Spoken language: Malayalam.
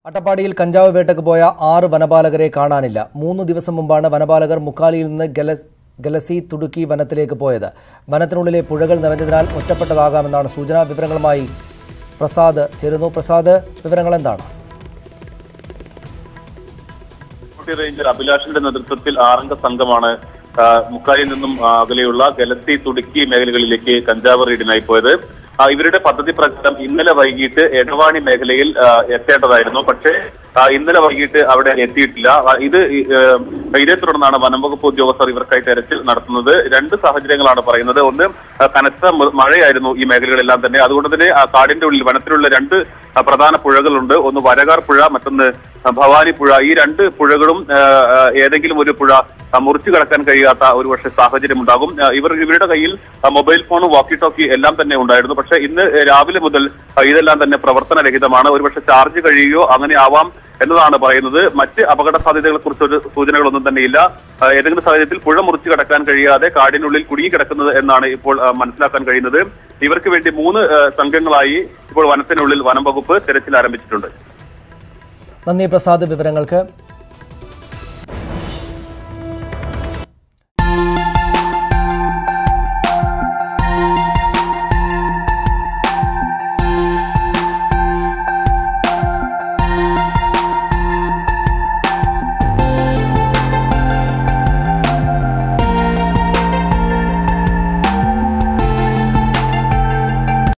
അട്ടപ്പാടിയിൽ കഞ്ചാവ് വേട്ടയ്ക്ക് പോയ ആറ് വനപാലകരെ കാണാനില്ല മൂന്ന് ദിവസം മുമ്പാണ് വനപാലകർ മുക്കാലിയിൽ നിന്ന് ഗല ഗലസി തുടുക്കി വനത്തിലേക്ക് പോയത് വനത്തിനുള്ളിലെ പുഴകൾ നിറഞ്ഞതിനാൽ ഒറ്റപ്പെട്ടതാകാമെന്നാണ് സൂചന വിവരങ്ങളുമായി പ്രസാദ് ചേരുന്നു പ്രസാദ് വിവരങ്ങൾ എന്താണ് ഡെപ്യൂട്ടി റേഞ്ചർ അഭിലാഷിന്റെ നേതൃത്വത്തിൽ ആറംഗ സംഘമാണ് ആ, മുക്കാലിൽ നിന്നും ആ, അകലെയുള്ള ഗലത്തി തുടുക്കി മേഖലകളിലേക്ക് കഞ്ചാവ് റെയ്ഡിനായി പോയത് ആ, ഇവരുടെ പദ്ധതി പ്രകാരം ഇന്നലെ വൈകിട്ട് എടവാണി മേഖലയിൽ ആ, എത്തേണ്ടതായിരുന്നു പക്ഷേ ആ, ഇന്നലെ വൈകിട്ട് അവിടെ എത്തിയിട്ടില്ല ആ, ഇത് ഈ, ഏ, ഇതേ തുടർന്നാണ് വനംവകുപ്പ് ഉദ്യോഗസ്ഥർ ഇവർക്കായി തെരച്ചിൽ നടത്തുന്നത് രണ്ട് സാഹചര്യങ്ങളാണ് പറയുന്നത് ഒന്ന് ആ, കനത്ത മ- മഴയായിരുന്നു ഈ മേഖലകളെല്ലാം തന്നെ അതുകൊണ്ട് തന്നെ ആ കാടിന്റെ ഉള്ളിൽ വനത്തിലുള്ള രണ്ട് ആ, പ്രധാന പുഴകളുണ്ട് ഒന്ന് വരകാർ പുഴ മറ്റൊന്ന് ആ, ഭവാനി പുഴ ഈ രണ്ട് പുഴകളും ആ, ആ, ഏതെങ്കിലും ഒരു പുഴ ആ, മുറിച്ചു കടക്കാൻ കഴിയാത്ത ഒരു പക്ഷേ സാഹചര്യം ഉണ്ടാകും ആ, ഇവർ ഇവരുടെ കയ്യിൽ ആ, മൊബൈൽ ഫോണും വാക്കി ടോക്കി എല്ലാം തന്നെ ഉണ്ടായിരുന്നു പക്ഷേ ഇന്ന് രാവിലെ മുതൽ ആ, ഇതെല്ലാം തന്നെ പ്രവർത്തനരഹിതമാണ് ഒരുപക്ഷെ ചാർജ് കഴിയുകയോ അങ്ങനെ ആവാം എന്നതാണ് പറയുന്നത് മറ്റ് അപകട സാധ്യതകളെ കുറിച്ച് സൂചനകളൊന്നും തന്നെയില്ല ആ, ഏതെങ്കിലും സാഹചര്യത്തിൽ പുഴ മുറിച്ചു കടക്കാൻ കഴിയാതെ കാടിനുള്ളിൽ കുടുങ്ങി കിടക്കുന്നത് എന്നാണ് ഇപ്പോൾ ആ, മനസ്സിലാക്കാൻ കഴിയുന്നത് ഇവർക്ക് വേണ്ടി മൂന്ന് ആ, സംഘങ്ങളായി ഇപ്പോൾ വനത്തിനുള്ളിൽ വനം വകുപ്പ് തെരച്ചിൽ ആരംഭിച്ചിട്ടുണ്ട് നന്ദി പ്രസാദ് വിവരങ്ങൾക്ക്